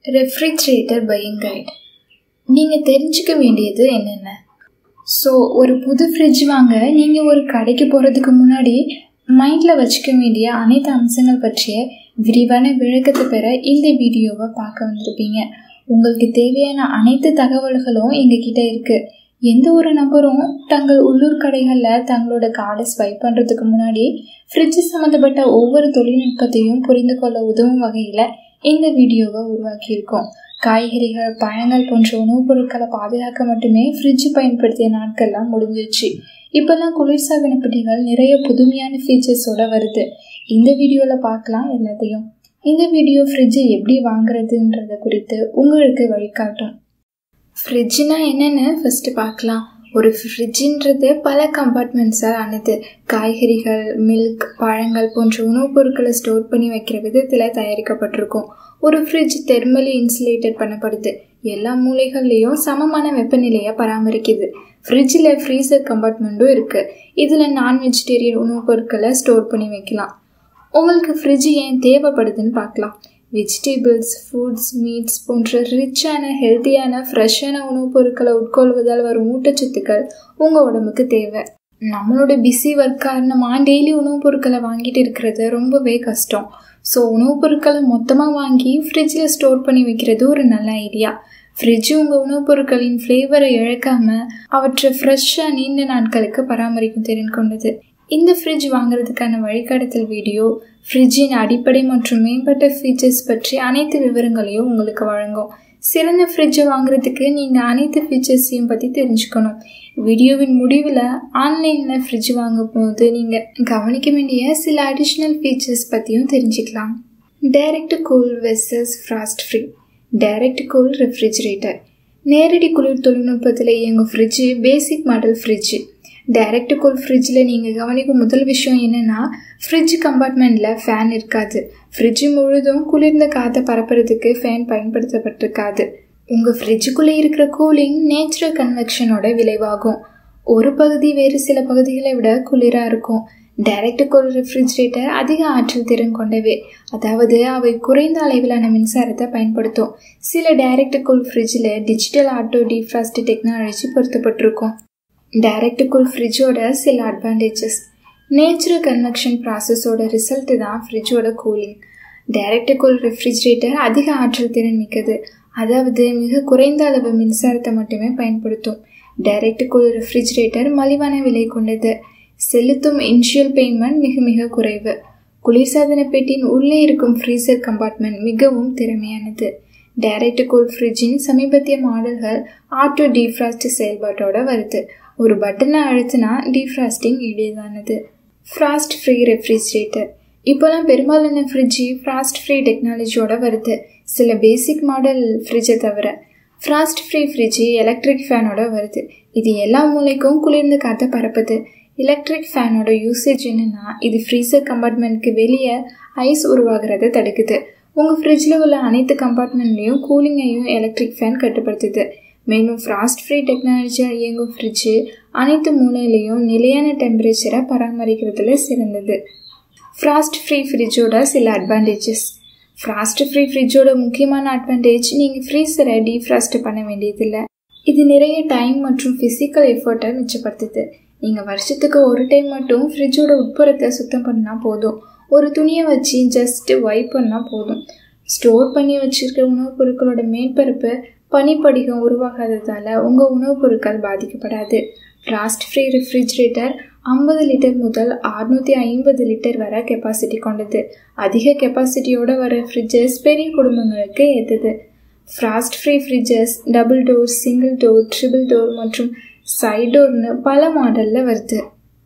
refrigerator buying guide நீங்கள் தெரிஞ்சுக்க வேண்டியது என்னென்ன ஸோ ஒரு புது ஃப்ரிட்ஜ் வாங்க நீங்கள் ஒரு கடைக்கு போகிறதுக்கு முன்னாடி மைண்டில் வச்சுக்க வேண்டிய அனைத்து அம்சங்கள் பற்றிய விரிவான விளக்கத்தை பெற இந்த வீடியோவை பார்க்க வந்திருப்பீங்க உங்களுக்கு தேவையான அனைத்து தகவல்களும் எங்ககிட்ட இருக்குது எந்த ஒரு நபரும் தங்கள் உள்ளூர் கடைகளில் தங்களோட கார்டை ஸ்வைப் பண்ணுறதுக்கு முன்னாடி ஃப்ரிட்ஜ் சம்மந்தப்பட்ட ஒவ்வொரு தொழில்நுட்பத்தையும் புரிந்து கொள்ள உதவும் வகையில் இந்த வீடியோவை உருவாக்கியிருக்கோம் காய்கறிகள் பழங்கள் போன்ற உணவுப் பொருட்களை பாதுகாக்க மட்டுமே ஃப்ரிட்ஜ் பயன்படுத்திய நாட்கள்லாம் முடிஞ்சிச்சு இப்போல்லாம் குளிர்சாதன பெட்டிகள் நிறைய புதுமையான ஃபீச்சர்ஸோட வருது இந்த வீடியோவில் பார்க்கலாம் எல்லாத்தையும் இந்த வீடியோ ஃப்ரிட்ஜை எப்படி வாங்குறதுன்றத குறித்து உங்களுக்கு வழிகாட்டும் ஃப்ரிட்ஜ்னா என்னென்னு ஃபஸ்ட்டு பார்க்கலாம் ஒரு ஃப்ரிட்ஜுன்றது பல கம்பார்ட்மெண்ட்ஸாக ஆனது காய்கறிகள் மில்க் பழங்கள் போன்ற உணவுப் பொருட்களை ஸ்டோர் பண்ணி வைக்கிற விதத்தில் தயாரிக்கப்பட்டிருக்கும் ஒரு ஃப்ரிட்ஜ் தெர்மலி இன்சுலேட்டட் பண்ணப்படுது எல்லா மூலைகள்லேயும் சமமான வெப்பநிலையை பராமரிக்குது ஃப்ரிட்ஜில் ஃப்ரீசர் கம்பார்ட்மெண்ட்டும் இருக்குது இதில் நான் வெஜிடேரியன் உணவுப் பொருட்களை ஸ்டோர் பண்ணி வைக்கலாம் உங்களுக்கு ஃப்ரிட்ஜ் ஏன் தேவைப்படுதுன்னு பார்க்கலாம் வெஜிடபிள்ஸ் ஃப்ரூட்ஸ் மீட்ஸ் போன்ற ரிச்சான ஹெல்த்தியான ஃப்ரெஷ்ஷான உணவுப் பொருட்களை உட்கொள்வதால் வரும் ஊட்டச்சத்துக்கள் உங்கள் உடம்புக்கு தேவை நம்மளோட பிஸி ஒர்க் காரணமாக டெய்லி உணவுப் பொருட்களை வாங்கிட்டு இருக்கிறது ரொம்பவே கஷ்டம் ஸோ உணவுப் பொருட்களை மொத்தமாக வாங்கி ஃப்ரிட்ஜில் ஸ்டோர் பண்ணி வைக்கிறது ஒரு நல்ல ஐடியா ஃப்ரிட்ஜ் உங்கள் உணவுப் பொருட்களின் ஃப்ளேவரை இழக்காமல் அவற்றை ஃப்ரெஷ்ஷாக நீண்ட நாட்களுக்கு பராமரிக்கும் திறன் கொண்டது இந்த ஃப்ரிட்ஜ் வாங்குறதுக்கான வழிகாட்டுதல் வீடியோ ஃப்ரிட்ஜின் அடிப்படை மற்றும் மேம்பட்ட ஃபீச்சர்ஸ் பற்றி அனைத்து விவரங்களையும் உங்களுக்கு வழங்கும் சிறந்த ஃப்ரிட்ஜை வாங்குறதுக்கு நீங்கள் அனைத்து ஃபீச்சர்ஸையும் பற்றி தெரிஞ்சுக்கணும் வீடியோவின் முடிவில் ஆன்லைனில் ஃப்ரிட்ஜ் வாங்கும் போது நீங்கள் கவனிக்க வேண்டிய சில அடிஷ்னல் ஃபீச்சர்ஸ் பற்றியும் தெரிஞ்சுக்கலாம் direct cool versus frost free direct cool refrigerator நேரடி குளிர் தொழில்நுட்பத்தில் இயங்கும் fridge basic model fridge direct cool ஃப்ரிட்ஜில் நீங்கள் கவனிக்கும் முதல் விஷயம் என்னென்னா ஃப்ரிட்ஜ் கம்பார்ட்மெண்ட்டில் ஃபேன் இருக்காது ஃப்ரிட்ஜ் முழுதும் குளிர்ந்த காற்றை பரப்புறதுக்கு ஃபேன் பயன்படுத்தப்பட்டிருக்காது உங்கள் ஃப்ரிட்ஜுக்குள்ளே இருக்கிற கூலிங் நேச்சுரல் கன்வெக்ஷனோட விளைவாகும் ஒரு பகுதி வேறு சில பகுதிகளை விட குளிராக இருக்கும் டைரக்ட் கூல் ரெஃப்ரிஜரேட்டர் அதிக ஆற்றல் திறன் கொண்டவை அதாவது அவை குறைந்த அளவிலான மின்சாரத்தை பயன்படுத்தும் சில டைரக்ட் கூல் ஃப்ரிட்ஜில் டிஜிட்டல் ஆட்டோ டிஃப்ராஸ்ட் டெக்னாலஜி பொருத்தப்பட்டிருக்கும் டைரக்ட் கூல் ஃப்ரிட்ஜோட சில அட்வான்டேஜஸ் நேச்சுரல் கன்வெக்ஷன் ப்ராசஸோட ரிசல்ட்டு தான் ஃப்ரிட்ஜோட கூலிங் டைரக்ட் கூல் ரெஃப்ரிஜரேட்டர் அதிக ஆற்றல் திறன் மிக்கது அதாவது மிக குறைந்த அளவு மின்சாரத்தை மட்டுமே பயன்படுத்தும் டைரக்ட் கூல் ரெஃப்ரிஜரேட்டர் மலிவான விலை கொண்டது செலுத்தும் இனிஷியல் பேமெண்ட் மிக மிக குறைவு குளிர்சாதன பெட்டியின் உள்ளே இருக்கும் ஃப்ரீசர் கம்பார்ட்மெண்ட் மிகவும் திறமையானது டைரக்ட் கூல் ஃப்ரிட்ஜின் சமீபத்திய மாடல்கள் ஆட்டோ டீஃப்ராஸ்ட் செயல்பாட்டோட வருது ஒரு பட்டனை அழுத்தினா டீஃப்ராஸ்டிங் எளிதானது ஃப்ராஸ்ட் ஃப்ரீ ரெஃப்ரிஜரேட்டர் இப்போலாம் பெரும்பாலான ஃப்ரிட்ஜு ஃப்ராஸ்ட் ஃப்ரீ டெக்னாலஜியோட வருது சில பேசிக் மாடல் ஃப்ரிட்ஜை தவிர ஃப்ராஸ்ட் ஃப்ரீ ஃப்ரிட்ஜு எலக்ட்ரிக் ஃபேனோட வருது இது எல்லா மூலைக்கும் குளிர்ந்த காற்றை பரப்புது எலக்ட்ரிக் ஃபேனோட யூசேஜ் என்னென்னா இது ஃப்ரீசர் கம்பார்ட்மெண்ட்க்கு வெளியே ஐஸ் உருவாகிறத தடுக்குது உங்கள் ஃப்ரிட்ஜில் உள்ள அனைத்து கம்பார்ட்மெண்ட்லேயும் கூலிங்கையும் எலக்ட்ரிக் ஃபேன் கட்டுப்படுத்துது மேலும் ஃப்ராஸ்ட் ஃப்ரீ டெக்னாலஜியாக இயங்கும் ஃப்ரிட்ஜு அனைத்து மூலையிலையும் நிலையான டெம்பரேச்சரை பராமரிக்கிறதுல சிறந்தது ஃப்ராஸ்ட் ஃப்ரீ ஃப்ரிட்ஜோட சில அட்வான்டேஜஸ் ஃப்ராஸ்ட் ஃப்ரீ ஃப்ரிட்ஜோட முக்கியமான அட்வான்டேஜ் நீங்கள் ஃப்ரீசரை டீஃப்ராஸ்ட் பண்ண வேண்டியதில்லை இது நிறைய டைம் மற்றும் ஃபிசிக்கல் எஃபர்ட்டை மிச்சப்படுத்துது நீங்கள் வருஷத்துக்கு ஒரு டைம் மட்டும் ஃப்ரிட்ஜோட உட்புறத்தை சுத்தம் பண்ணால் போதும் ஒரு துணியை வச்சு ஜஸ்ட்டு வைப் பண்ணால் போதும் ஸ்டோர் பண்ணி வச்சுருக்க உணவுப் பொருட்களோட மேற்பரப்பு பனிப்படிகம் உருவாகாததால் உங்கள் உணவுப் பொருட்கள் பாதிக்கப்படாது ஃப்ராஸ்ட் ஃப்ரீ ரெஃப்ரிஜரேட்டர் ஐம்பது லிட்டர் முதல் அறுநூற்றி ஐம்பது லிட்டர் வரை கெப்பாசிட்டி கொண்டது அதிக கெப்பாசிட்டியோட வர ஃப்ரிட்ஜஸ் பெரிய குடும்பங்களுக்கு ஏற்றது frost free fridges double door single door triple door மற்றும் சைட் டோர்னு பல மாடலில் வருது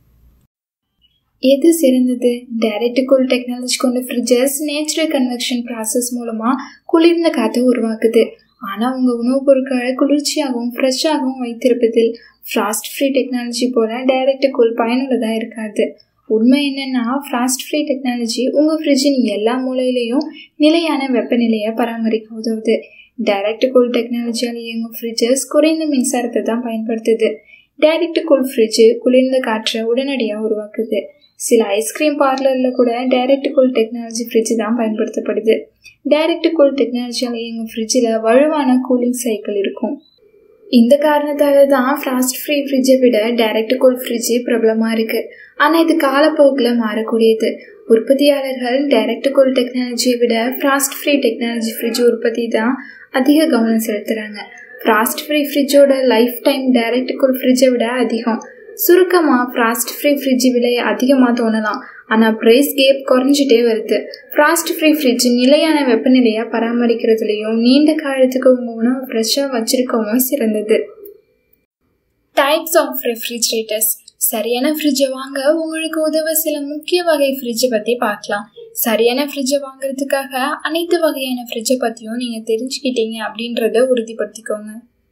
எது சிறந்தது டைரக்ட் கூல் டெக்னாலஜி கொண்ட ஃப்ரிட்ஜஸ் நேச்சுரல் கன்வெக்ஷன் ப்ராசஸ் மூலமாக குளிர்ந்த காற்றை உருவாக்குது ஆனால் உங்கள் உணவுப் பொருட்களை குளிர்ச்சியாகவும் ஃப்ரெஷ்ஷாகவும் வைத்திருப்பதில் ஃப்ராஸ்ட் ஃப்ரீ டெக்னாலஜி போல் டைரக்ட் கூல் பயனுள்ளதாக இருக்காது உண்மை என்னென்னா ஃப்ராஸ்ட் ஃப்ரீ டெக்னாலஜி உங்கள் ஃப்ரிட்ஜின் எல்லா மூலையிலையும் நிலையான வெப்பநிலையை பராமரிக்க உதவுது டைரக்ட் கூல் டெக்னாலஜியால் இயங்கும் ஃப்ரிட்ஜஸ் குறைந்த மின்சாரத்தை தான் பயன்படுத்துது டைரக்ட் கூல் ஃப்ரிட்ஜு குளிர்ந்த காற்றை உடனடியாக உருவாக்குது சில ஐஸ்கிரீம் பார்லரில் கூட டைரக்ட் கூல் டெக்னாலஜி ஃப்ரிட்ஜ் தான் பயன்படுத்தப்படுது டைரக்ட் கூல் டெக்னாலஜியால் இயங்கும் ஃப்ரிட்ஜில் வலுவான கூலிங் சைக்கிள் இருக்கும் இந்த காரணத்தால தான் ஃப்ராஸ்ட் ஃப்ரீ ஃப்ரிட்ஜை விட டைரக்ட் கூல் ஃப்ரிட்ஜு பிரபலமாக இருக்குது ஆனால் இது காலப்போக்கில் மாறக்கூடியது உற்பத்தியாளர்கள் டைரக்ட் கூல் டெக்னாலஜியை விட ஃப்ராஸ்ட் ஃப்ரீ டெக்னாலஜி ஃப்ரிட்ஜ் உற்பத்தி தான் அதிக கவனம் செலுத்துகிறாங்க ஃப்ராஸ்ட் ஃப்ரீ ஃப்ரிட்ஜோட லைஃப் டைம் டைரக்ட் கூல் ஃப்ரிட்ஜை விட அதிகம் சுருக்கமாக ஃப்ராஸ்ட் ஃப்ரீ ஃப்ரிட்ஜ் விலை அதிகமாக தோணலாம் ஆனால் ப்ரைஸ் கேப் குறைஞ்சிட்டே வருது ஃப்ராஸ்ட் ஃப்ரீ ஃப்ரிட்ஜ் நிலையான வெப்பநிலையாக பராமரிக்கிறதுலையும் நீண்ட காலத்துக்கு உங்கள் உணவு ஃப்ரெஷ்ஷாக வச்சுருக்கவும் சிறந்தது டைப்ஸ் ஆஃப் ரெஃப்ரிஜரேட்டர்ஸ் சரியான ஃப்ரிட்ஜை வாங்க உங்களுக்கு உதவ சில முக்கிய வகை ஃப்ரிட்ஜை பற்றி பார்க்கலாம் சரியான ஃப்ரிட்ஜை வாங்குறதுக்காக அனைத்து வகையான ஃப்ரிட்ஜை பற்றியும் நீங்கள் தெரிஞ்சுக்கிட்டீங்க அப்படின்றத உறுதிப்படுத்திக்கோங்க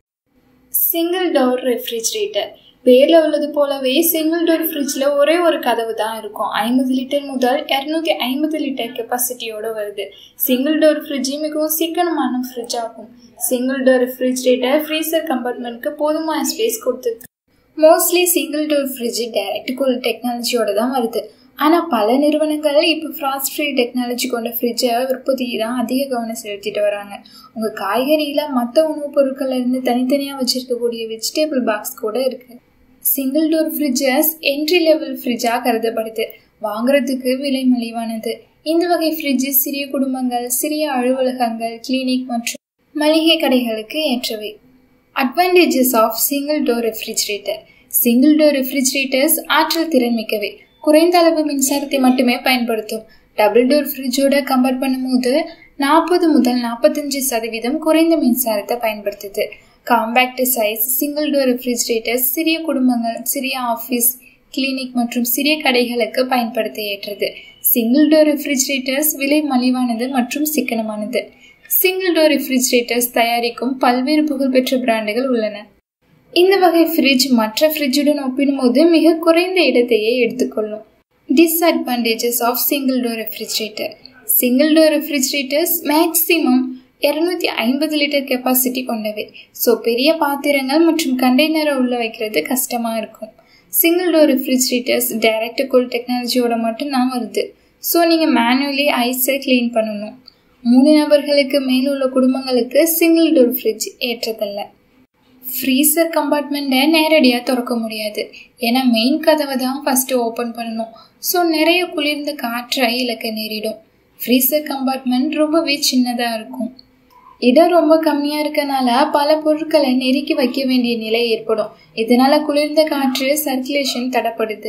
சிங்கிள் டோர் ரெஃப்ரிஜரேட்டர் பேரில் உள்ளது போலவே சிங்கிள் டோர் ஃப்ரிட்ஜில் ஒரே ஒரு கதவு தான் இருக்கும் ஐம்பது லிட்டர் முதல் இரநூத்தி ஐம்பது லிட்டர் கெப்பாசிட்டியோடு வருது சிங்கிள் டோர் ஃப்ரிட்ஜ் மிகவும் சிக்கனமான ஃப்ரிட்ஜ் ஆகும் சிங்கிள் டோர் ரெஃப்ரிஜரேட்டர் ஃப்ரீசர் கம்பார்ட்மெண்ட்க்கு போதுமான ஸ்பேஸ் கொடுத்துருக்கு mostly single door fridge direct cool டெக்னாலஜியோட தான் வருது ஆனால் பல நிறுவனங்கள் இப்போ ஃப்ராஸ்ட் ஃப்ரீ டெக்னாலஜி கொண்ட ஃப்ரிட்ஜை உற்பத்தி தான் அதிக கவனம் செலுத்திட்டு வராங்க உங்கள் காய்கறியில் மற்ற உணவுப் பொருட்கள்லேருந்து தனித்தனியாக வச்சுருக்கக்கூடிய வெஜிடபிள் பாக்ஸ் கூட இருக்குது single door fridges entry level ஃப்ரிட்ஜாக கருதப்படுது வாங்குறதுக்கு விலை மலிவானது இந்த வகை ஃப்ரிட்ஜ் சிறிய குடும்பங்கள் சிறிய அலுவலகங்கள் கிளினிக் மற்றும் மளிகை கடைகளுக்கு ஏற்றவை advantages of single door refrigerator single door refrigerators ஆற்றல் திறன் மிக்கவை குறைந்த அளவு மின்சாரத்தை மட்டுமே பயன்படுத்தும் டபுள் டோர் ஃப்ரிட்ஜோட கம்பேர் பண்ணும்போது நாற்பது முதல் நாற்பத்தஞ்சு சதவீதம் குறைந்த மின்சாரத்தை பயன்படுத்துது compact size single door refrigerators சிறிய குடும்பங்கள் சிறிய ஆஃபீஸ் கிளினிக் மற்றும் சிறிய கடைகளுக்கு பயன்படுத்த ஏற்றது சிங்கிள் டோர் ரெஃப்ரிஜரேட்டர்ஸ் விலை மலிவானது மற்றும் சிக்கனமானது சிங்கிள் டோர் ரெஃப்ரிஜரேட்டர்ஸ் தயாரிக்கும் பல்வேறு புகழ்பெற்ற பிராண்டுகள் உள்ளன இந்த வகை ஃப்ரிட்ஜ் மற்ற ஃப்ரிட்ஜுடன் ஒப்பிடும்போது மிக குறைந்த இடத்தையே எடுத்துக்கொள்ளும் disadvantages of single door refrigerator single door refrigerators maximum இரநூத்தி ஐம்பது லிட்டர் கெப்பாசிட்டி கொண்டவை ஸோ பெரிய பாத்திரங்கள் மற்றும் கண்டெய்னரை உள்ள வைக்கிறது கஷ்டமாக இருக்கும் single door refrigerators direct cool டெக்னாலஜியோட மட்டும்தான் வருது ஸோ நீங்கள் மேனுவலி ஐஸை க்ளீன் பண்ணணும் மூணு நபர்களுக்கு மேலுள்ள குடும்பங்களுக்கு சிங்கிள் டோர் ஃப்ரிட்ஜ் ஏற்றதல்ல ஃப்ரீசர் கம்பார்ட்மெண்ட்டை நேரடியாக திறக்க முடியாது ஏன்னா மெயின் கதவை தான் ஃபஸ்ட்டு ஓப்பன் பண்ணணும் ஸோ நிறைய குளிர்ந்த காற்றை இழக்க நேரிடும் ஃப்ரீசர் கம்பார்ட்மெண்ட் ரொம்பவே சின்னதாக இருக்கும் இடம் ரொம்ப கம்மியாக இருக்கனால பல பொருட்களை நெருக்கி வைக்க வேண்டிய நிலை ஏற்படும் இதனால குளிர்ந்த காற்று சர்க்குலேஷன் தடப்படுது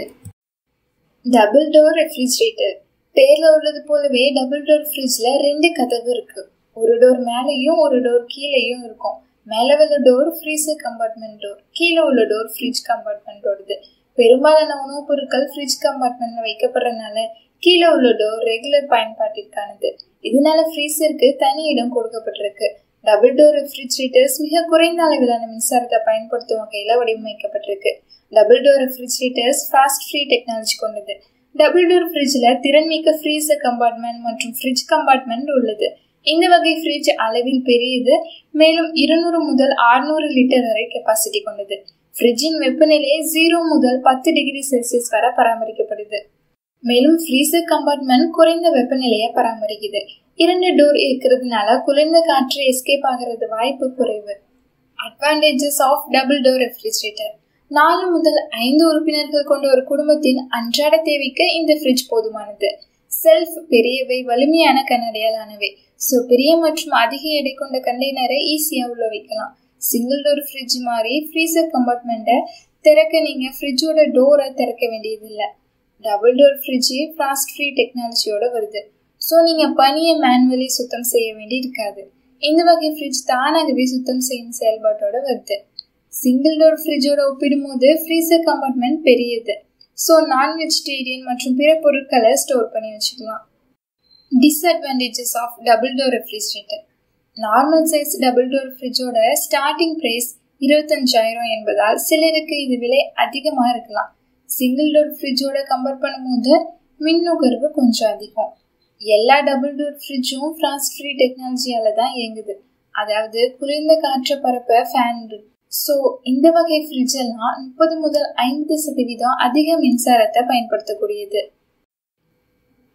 டபுள் டோர் ரெஃப்ரிஜரேட்டர் பேரில் உள்ளது போலவே டபுள் டோர் ஃப்ரிட்ஜில் ரெண்டு கதவு இருக்கு ஒரு டோர் மேலேயும் ஒரு டோர் கீழேயும் இருக்கும் மேலே உள்ள டோர் ஃப்ரீசர் கம்பார்ட்மெண்ட் டோர் கீழே உள்ள டோர் ஃப்ரிட்ஜ் கம்பார்ட்மெண்ட்டோடது பெரும்பாலான உணவுப் பொருட்கள் ஃப்ரிட்ஜ் கம்பார்ட்மெண்ட்ல வைக்கப்படுறதுனால கீழே உள்ள டோர் ரெகுலர் பயன்பாட்டிற்கானது இதனால ஃப்ரீசருக்கு தனி இடம் கொடுக்கப்பட்டிருக்கு டபுள் டோர் ரெஃப்ரிஜரேட்டர்ஸ் மிக குறைந்த அளவிலான மின்சாரத்தை பயன்படுத்தும் வகையில் வடிவமைக்கப்பட்டிருக்கு double door refrigerators fast free technology கொண்டது டபுள் டோர் ஃப்ரிட்ஜில் திறன்மிக்க ஃப்ரீசர் கம்பார்ட்மெண்ட் மற்றும் ஃப்ரிட்ஜ் கம்பார்ட்மெண்ட் உள்ளது இந்த வகை ஃப்ரிட்ஜ் அளவில் பெரியது மேலும் இருநூறு முதல் அறுநூறு லிட்டர் வரை கெப்பாசிட்டி கொண்டது ஃப்ரிட்ஜின் வெப்பநிலை ஜீரோ முதல் பத்து டிகிரி செல்சியஸ் வரை பராமரிக்கப்படுது மேலும் ஃப்ரீசர் கம்பார்ட்மெண்ட் குறைந்த வெப்பநிலையை பராமரிக்குது இரண்டு டோர் இருக்கிறதுனால குளிர்ந்த காற்று எஸ்கேப் ஆகிறது வாய்ப்பு குறைவு advantages of double door refrigerator நாலு முதல் ஐந்து உறுப்பினர்கள் கொண்ட ஒரு குடும்பத்தின் அன்றாட தேவைக்கு இந்த ஃப்ரிட்ஜ் போதுமானது செல்ஃப் பெரியவை வலிமையான கண்ணடையால் ஆனவை ஸோ பெரிய மற்றும் அதிக எடை கொண்ட கண்டெய்னரை ஈஸியாக உள்ள வைக்கலாம் சிங்கிள் டோர் ஃப்ரிட்ஜ் மாதிரி ஃப்ரீசர் கம்பார்ட்மெண்ட்டை திறக்க நீங்கள் ஃப்ரிட்ஜோட டோரை திறக்க வேண்டியதில்லை double door fridge fast free டெக்னாலஜியோட வருது ஸோ நீங்கள் பனியை மேனுவலி சுத்தம் செய்ய வேண்டி இருக்காது இந்த வகை ஃப்ரிட்ஜ் தானாகவே சுத்தம் செய்யும் செயல்பாட்டோட வருது சிங்கிள் டோர் ஃப்ரிட்ஜோட ஒப்பிடும்போது ஃப்ரீசர் கம்பார்ட்மெண்ட் பெரியது ஸோ நான் வெஜிடேரியன் மற்றும் பிற பொருட்களை ஸ்டோர் பண்ணி வச்சுக்கலாம் disadvantages of double door refrigerator normal size double door ஃப்ரிட்ஜோட ஸ்டார்டிங் ப்ரைஸ் இருபத்தஞ்சாயிரம் என்பதால் சிலருக்கு இது விலை அதிகமாக இருக்கலாம் சிங்கிள் டோர் ஃப்ரிட்ஜோட கம்பேர் பண்ணும்போது மின் நுகர்வு கொஞ்சம் அதிகம் எல்லா டபுள் டோர் ஃப்ரிட்ஜும் ஃப்ராஸ்ட் ஃப்ரீ டெக்னாலஜியால தான் இயங்குது அதாவது குளிர்ந்த காற்றை பரப்ப ஃபேன் ஸோ இந்த வகை ஃப்ரிட்ஜ் எல்லாம் முப்பது முதல் ஐம்பது சதவீதம் அதிக மின்சாரத்தை பயன்படுத்தக்கூடியது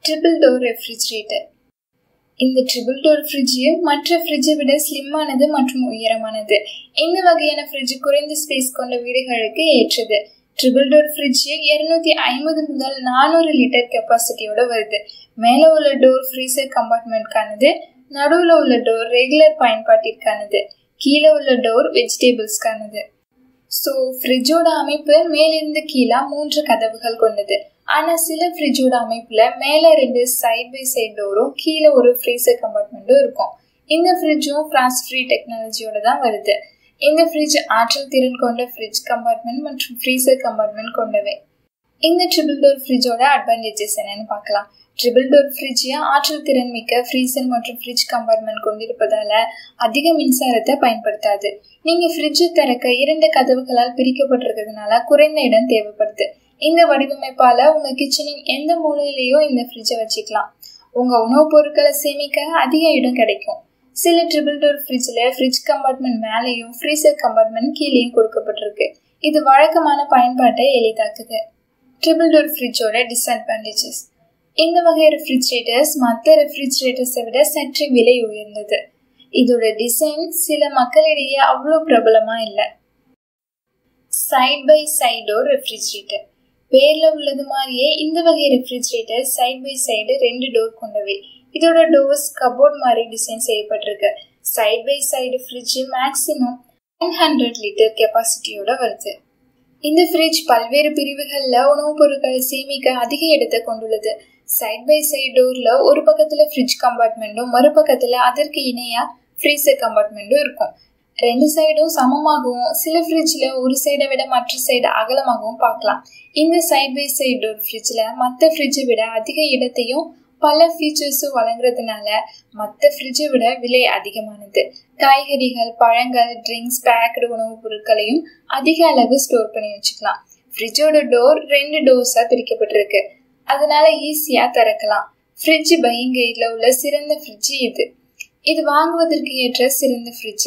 ட்ரிபிள் டோர் ரெஃப்ரிஜரேட்டர் இந்த ட்ரிபிள் டோர் ஃப்ரிட்ஜ் மற்ற ஃப்ரிட்ஜை விட ஸ்லிம்மானது மற்றும் உயரமானது இந்த வகையான ஃப்ரிட்ஜ் குறைந்த ஸ்பேஸ் கொண்ட வீடுகளுக்கு ஏற்றது ட்ரிபிள் டோர் ஃப்ரிட்ஜ் இருநூத்தி ஐம்பது முதல் நானூறு லிட்டர் கெப்பாசிட்டியோட வருது மேலே உள்ள டோர் ஃப்ரீசர் கம்பார்ட்மெண்ட்கானது நடுவில் உள்ள டோர் ரெகுலர் பயன்பாட்டிற்கானது கீழே உள்ள டோர் வெஜிடேபிள்ஸ்க்கானது ஸோ ஃப்ரிட்ஜோட அமைப்பு மேலிருந்து கீழே மூன்று கதவுகள் கொண்டது ஆனால் சில ஃப்ரிட்ஜோட அமைப்பில் மேலே ரெண்டு சைட் பை சைட் டோரும் கீழே ஒரு ஃப்ரீசர் கம்பார்ட்மெண்ட்டும் இருக்கும் இந்த ஃப்ரிட்ஜும் ஃப்ரான்ஸ் ஃப்ரீ டெக்னாலஜியோட தான் வருது இந்த ஃப்ரிட்ஜ் ஆற்றல் திறன் கொண்ட ஃப்ரிட்ஜ் கம்பார்ட்மெண்ட் மற்றும் ஃப்ரீசர் கம்பார்ட்மெண்ட் கொண்டவை இந்த ட்ரிபிள் டோர் ஃப்ரிட்ஜோட அட்வான்டேஜஸ் என்னன்னு பார்க்கலாம் ட்ரிபிள் டோர் ஃப்ரிட்ஜ் ஆற்றல் திறன் மிக்க ஃப்ரீசர் மற்றும் ஃப்ரிட்ஜ் கம்பார்ட்மெண்ட் கொண்டிருப்பதால அதிக மின்சாரத்தை பயன்படுத்தாது நீங்க ஃப்ரிட்ஜை திறக்க இரண்டு கதவுகளால் பிரிக்கப்பட்டிருக்கிறதுனால குறைந்த இடம் தேவைப்படுது இந்த வடிவமைப்பால உங்க கிச்சனின் எந்த மூலையிலேயோ இந்த ஃப்ரிட்ஜை வச்சுக்கலாம் உங்க உணவுப் பொருட்களை சேமிக்க அதிக இடம் கிடைக்கும் சில ட்ரிபிள் டோர் ஃப்ரிட்ஜில் ஃப்ரிட்ஜ் கம்பார்ட்மெண்ட் மேலேயும் ஃப்ரீசர் கம்பார்ட்மெண்ட் கீழேயும் கொடுக்கப்பட்டிருக்கு இது வழக்கமான பயன்பாட்டை எளிதாக்குது ட்ரிபிள் டோர் ஃப்ரிட்ஜோட டிஸ்அட்வான்டேஜஸ் இந்த வகை ரெஃப்ரிஜரேட்டர்ஸ் மற்ற ரெஃப்ரிஜரேட்டர்ஸை விட சற்று விலை உயர்ந்தது இதோட டிசைன் சில மக்களிடையே அவ்வளோ பிரபலமா இல்லை side by side door refrigerator பேர்ல உள்ளது மாதிரியே இந்த வகை ரெஃப்ரிஜரேட்டர் சைட் பை சைடு ரெண்டு டோர் கொண்டவை இதோட டோர்ஸ் கபோர்ட் மாதிரி டிசைன் செய்யப்பட்டிருக்கு side by side fridge maximum one hundred litre கெப்பாசிட்டியோட வருது இந்த ஃப்ரிட்ஜ் பல்வேறு பிரிவுகளில் உணவுப் பொருட்களை சேமிக்க அதிக இடத்தை கொண்டுள்ளது சைட் பை சைட் டோர்ல ஒரு பக்கத்துல ஃப்ரிட்ஜ் கம்பார்ட்மெண்ட்டும் மறுபக்கத்துல அதற்கு இணையா ஃப்ரீசர் கம்பார்ட்மெண்ட்டும் இருக்கும் ரெண்டு சைடும் சமமாகவும் சில ஃப்ரிட்ஜில் ஒரு சைடை விட மற்ற சைடு அகலமாகவும் பார்க்கலாம் இந்த சைட் பை சைட் டோர் ஃப்ரிட்ஜில் மற்ற ஃப்ரிட்ஜை விட அதிக இடத்தையும் பல ஃபீச்சர்ஸும் வழங்குறதுனால மற்ற ஃப்ரிட்ஜை விட விலை அதிகமானது காய்கறிகள் பழங்கள் ட்ரிங்க்ஸ் பேக்கடு உணவுப் பொருட்களையும் அதிக அளவு ஸ்டோர் பண்ணி வச்சுக்கலாம் ஃப்ரிட்ஜோட டோர் ரெண்டு டோர்ஸாக பிரிக்கப்பட்டிருக்கு அதனால ஈஸியாக திறக்கலாம் ஃப்ரிட்ஜ் பையிங் கைடில் உள்ள சிறந்த ஃப்ரிட்ஜ் இது இது வாங்குவதற்கு ஏற்ற சிறந்த fridge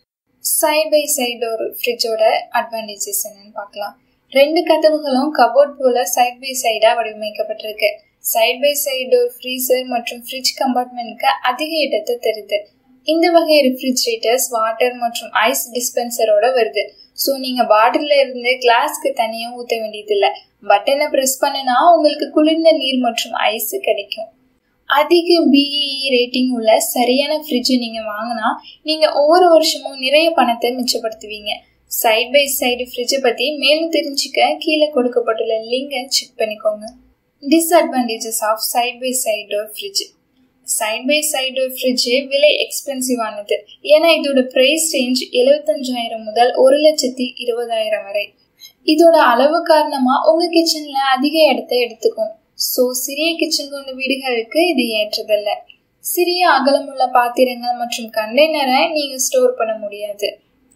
side by side door ஃப்ரிட்ஜோட அட்வான்டேஜஸ் என்னன்னு பார்க்கலாம் ரெண்டு கதவுகளும் கபோர்ட் போல சைட் பை சைடாக வடிவமைக்கப்பட்டிருக்கு side by side door freezer மற்றும் ஃப்ரிட்ஜ் கம்பார்ட்மெண்ட்க்கு அதிக இடத்தை தருது இந்த வகை ரெஃப்ரிஜரேட்டர்ஸ் வாட்டர் மற்றும் ஐஸ் டிஸ்பென்சரோட வருது ஸோ நீங்கள் பாட்டிலில் இருந்து கிளாஸ்க்கு தனியாக ஊற்ற வேண்டியதில்லை பட்டனை ப்ரெஸ் பண்ணினா உங்களுக்கு குளிர்ந்த நீர் மற்றும் ஐஸ் கிடைக்கும் அதிக பிஇஇ ரேட்டிங் உள்ள சரியான ஃப்ரிட்ஜ் நீங்கள் வாங்கினா நீங்கள் ஒவ்வொரு வருஷமும் நிறைய பணத்தை மிச்சப்படுத்துவீங்க சைட் பை சைடு ஃப்ரிட்ஜை பற்றி மேலும் தெரிஞ்சுக்க கீழே கொடுக்கப்பட்டுள்ள லிங்கை செக் பண்ணிக்கோங்க disadvantages of side by side door fridge side by side door fridge விலை எக்ஸ்பென்சிவ் ஆனது ஏன்னா இதோட ப்ரைஸ் ரேஞ்ச் எழுபத்தஞ்சாயிரம் முதல் ஒரு லட்சத்தி இருபதாயிரம் வரை இதோட அளவு காரணமாக உங்கள் கிச்சனில் அதிக இடத்த எடுத்துக்கும் ஸோ சிறிய கிச்சன் கொண்ட வீடுகளுக்கு இது ஏற்றதல்ல சிறிய அகலமுள்ள பாத்திரங்கள் மற்றும் கண்டெய்னரை நீங்கள் ஸ்டோர் பண்ண முடியாது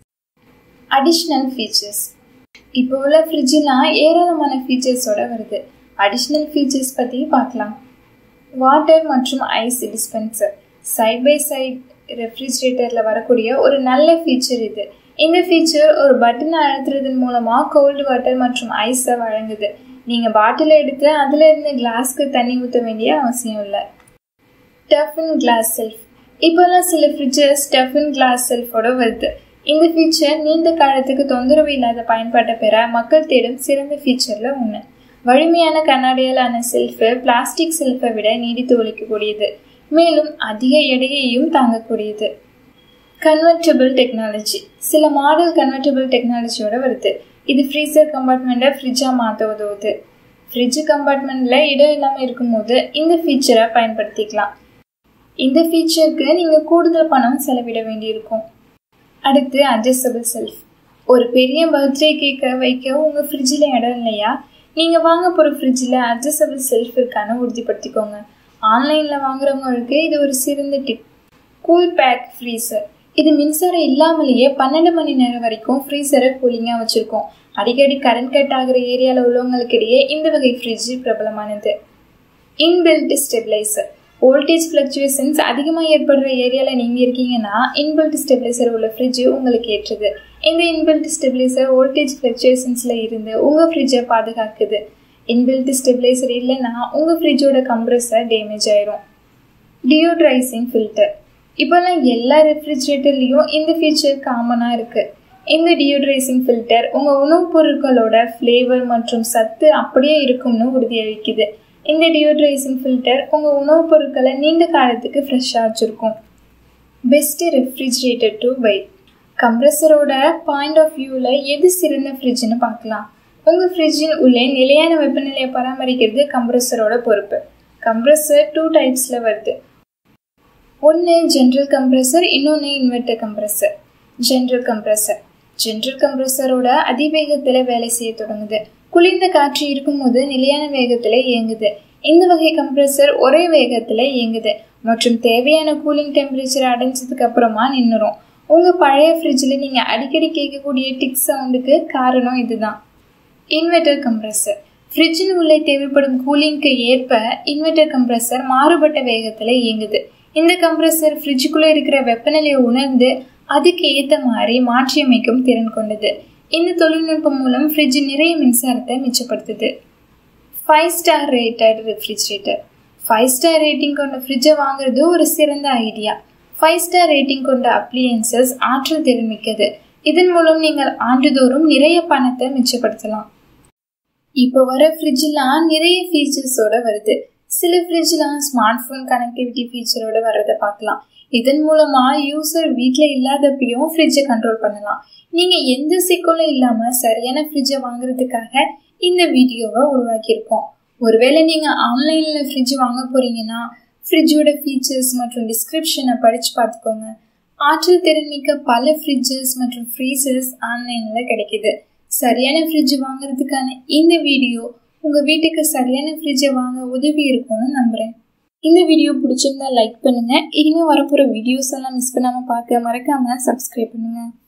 அடிஷ்னல் ஃபீச்சர்ஸ் இப்போ உள்ள ஃப்ரிட்ஜெலாம் ஏராளமான ஃபீச்சர்ஸோட வருது அடிஷ்னல் ஃபீச்சர்ஸ் பற்றி பார்க்கலாம் வாட்டர் மற்றும் ஐஸ் டிஸ்பென்சர் சைட் பை சைட் ரெஃப்ரிஜரேட்டரில் வரக்கூடிய ஒரு நல்ல ஃபீச்சர் இது இந்த ஃபீச்சர் ஒரு பட்டனை அழுத்துறதன் மூலமாக கோல்டு வாட்டர் மற்றும் ஐஸை வழங்குது நீங்கள் பாட்டில் எடுத்து அதில் இருந்து கிளாஸ்க்கு தண்ணி ஊற்ற வேண்டிய அவசியம் இல்லை டஃபன் கிளாஸ் செல்ஃப் இப்போல்லாம் சில ஃப்ரிட்ஜஸ் டஃபன் கிளாஸ் செல்ஃபோட வருது இந்த ஃபீச்சர் நீண்ட காலத்துக்கு தொந்தரவு இல்லாத பயன்பாட்டை பெற மக்கள் தேடும் சிறந்த ஃபீச்சரில் ஒன்று வலிமையான கண்ணாடியாலான செல்ஃபு பிளாஸ்டிக் செல்ஃபை விட நீடித்து ஒழிக்கக்கூடியது மேலும் அதிக எடையையும் தாங்கக்கூடியது கன்வெர்டபிள் டெக்னாலஜி சில மாடல் கன்வெர்டபிள் டெக்னாலஜியோட வருது இது ஃப்ரீசர் கம்பார்ட்மெண்ட்டை ஃப்ரிட்ஜாக மாற்ற உதவுது ஃப்ரிட்ஜ் கம்பார்ட்மெண்ட்டில் இடம் இல்லாமல் இருக்கும்போது இந்த ஃபீச்சரை பயன்படுத்திக்கலாம் இந்த ஃபீச்சருக்கு நீங்கள் கூடுதல் பணம் செலவிட வேண்டியிருக்கும் அடுத்து அட்ஜஸ்டபிள் செல்ஃப் ஒரு பெரிய பர்த்டே கேக்கை வைக்க உங்கள் ஃப்ரிட்ஜில் இடம் இல்லையா நீங்கள் வாங்க போகிற ஃப்ரிட்ஜில் அட்ஜஸ்டபிள் செல்ஃப் இருக்கான்னு உறுதிப்படுத்திக்கோங்க ஆன்லைனில் வாங்குறவங்களுக்கு இது ஒரு சிறந்த டிப் கூல் பேக் ஃப்ரீசர் இது மின்சாரம் இல்லாமலேயே பன்னெண்டு மணி நேரம் வரைக்கும் ஃப்ரீசரை கூலிங்காக வச்சுருக்கோம் அடிக்கடி கரண்ட் கட் ஆகிற ஏரியாவில் உள்ளவங்களுக்கிடையே இந்த வகை ஃப்ரிட்ஜ் பிரபலமானது இன்பில்ட் ஸ்டெபிளைசர் வோல்டேஜ் ஃப்ளக்சுவேஷன்ஸ் அதிகமாக ஏற்படுற ஏரியாவில் நீங்கள் இருக்கீங்கன்னா இன்பில்ட் ஸ்டெபிளைசர் உள்ள ஃப்ரிட்ஜ் உங்களுக்கு ஏற்றது இந்த இன்பில்ட் ஸ்டெபிளைசர் வோல்டேஜ் ஃப்ளக்சுவேஷன்ஸில் இருந்து உங்கள் ஃப்ரிட்ஜை பாதுகாக்குது இன்பில்ட் ஸ்டெபிளைசர் இல்லைன்னா உங்கள் ஃப்ரிட்ஜோட கம்ப்ரஸர் டேமேஜ் ஆயிரும் டியோட்ரைசிங் ஃபில்டர் இப்போல்லாம் எல்லா ரெஃப்ரிஜரேட்டர்லேயும் இந்த ஃபீச்சர் காமனாக இருக்குது இந்த டியோட்ரைசிங் ஃபில்டர் உங்கள் உணவுப் பொருட்களோட ஃப்ளேவர் மற்றும் சத்து அப்படியே இருக்கும்னு உறுதியளிக்குது இந்த டியோட்ரைசிங் ஃபில்டர் உங்கள் உணவுப் பொருட்களை நீண்ட காலத்துக்கு ஃப்ரெஷ்ஷாக வச்சுருக்கும் பெஸ்ட்டு ரெஃப்ரிஜரேட்டர் டு பை கம்ப்ரஸரோட பாயிண்ட் ஆஃப் வியூவில் எது சிறந்த ஃப்ரிட்ஜ்னு பார்க்கலாம் உங்கள் ஃப்ரிட்ஜின் உள்ளே நிலையான வெப்பநிலையை பராமரிக்கிறது கம்ப்ரஸரோட பொறுப்பு கம்ப்ரஸர் டூ டைப்ஸில் வருது ஒன்று ஜென்ரல் கம்ப்ரஸர் இன்னொன்று inverter compressor general compressor general கம்ப்ரஸரோட அதிவேகத்தில் வேலை செய்ய தொடங்குது குளிர்ந்த காற்று இருக்கும்போது நிலையான வேகத்தில் இயங்குது இந்த வகை கம்ப்ரஸர் ஒரே வேகத்தில் இயங்குது மற்றும் தேவையான கூலிங் டெம்பரேச்சர் அடைஞ்சதுக்கு அப்புறமா நின்றுரும் உங்கள் பழைய ஃப்ரிட்ஜில் நீங்கள் அடிக்கடி கேட்கக்கூடிய டிக் சவுண்டுக்கு காரணம் இதுதான் இன்வெர்டர் கம்ப்ரஸர் ஃப்ரிட்ஜின் உள்ளே தேவைப்படும் கூலிங்க்கு ஏற்ப இன்வெர்டர் கம்ப்ரஸர் மாறுபட்ட வேகத்தில் இயங்குது இந்த கம்ப்ரஸர் ஃப்ரிட்ஜுக்குள்ளே இருக்கிற வெப்பநிலையை உணர்ந்து அதுக்கு ஏற்ற மாதிரி மாற்றியமைக்கும் திறன் கொண்டது இந்த தொழில்நுட்பம் மூலம் ஃப்ரிட்ஜ் நிறைய மின்சாரத்தை மிச்சப்படுத்துது five star rated refrigerator five star rating கொண்ட ஃப்ரிட்ஜை வாங்குறது ஒரு சிறந்த ஐடியா ஃபைவ் ஸ்டார் ரேட்டிங் கொண்ட அப்ளியன்சஸ் ஆற்றல் திறமிக்கது இதன் மூலம் நீங்கள் ஆண்டுதோறும் நிறைய பணத்தை மிச்சப்படுத்தலாம் இப்போ வர ஃப்ரிட்ஜெலாம் நிறைய ஃபீச்சர்ஸோட வருது சில ஃப்ரிட்ஜ்லாம் ஸ்மார்ட் ஃபோன் கனெக்டிவிட்டி ஃபீச்சரோட வர்றதை பார்க்கலாம் இதன் மூலமாக யூசர் வீட்டில் இல்லாதப்பையும் ஃப்ரிட்ஜை கண்ட்ரோல் பண்ணலாம் நீங்கள் எந்த சிக்கலும் இல்லாமல் சரியான ஃப்ரிட்ஜை வாங்குறதுக்காக இந்த வீடியோவை உருவாக்கியிருக்கோம் ஒருவேளை நீங்கள் ஆன்லைனில் ஃப்ரிட்ஜ் வாங்க போகிறீங்கன்னா ஃப்ரிட்ஜோட ஃபீச்சர்ஸ் மற்றும் டிஸ்கிரிப்ஷனை படித்து பார்த்துக்கோங்க ஆற்றல் திறன்மிக்க பல ஃப்ரிட்ஜஸ் மற்றும் ஃப்ரீசர்ஸ் ஆன்லைனில் கிடைக்குது சரியான ஃப்ரிட்ஜ் வாங்குறதுக்கான இந்த வீடியோ உங்கள் வீட்டுக்கு சரியான ஃப்ரிட்ஜை வாங்க உதவி இருக்கும்னு நம்புகிறேன் இந்த வீடியோ பிடிச்சிருந்தா லைக் பண்ணுங்கள் இனிமேல் வரப்போகிற வீடியோஸ் எல்லாம் மிஸ் பண்ணாமல் பார்க்க மறக்காமல் சப்ஸ்கிரைப் பண்ணுங்கள்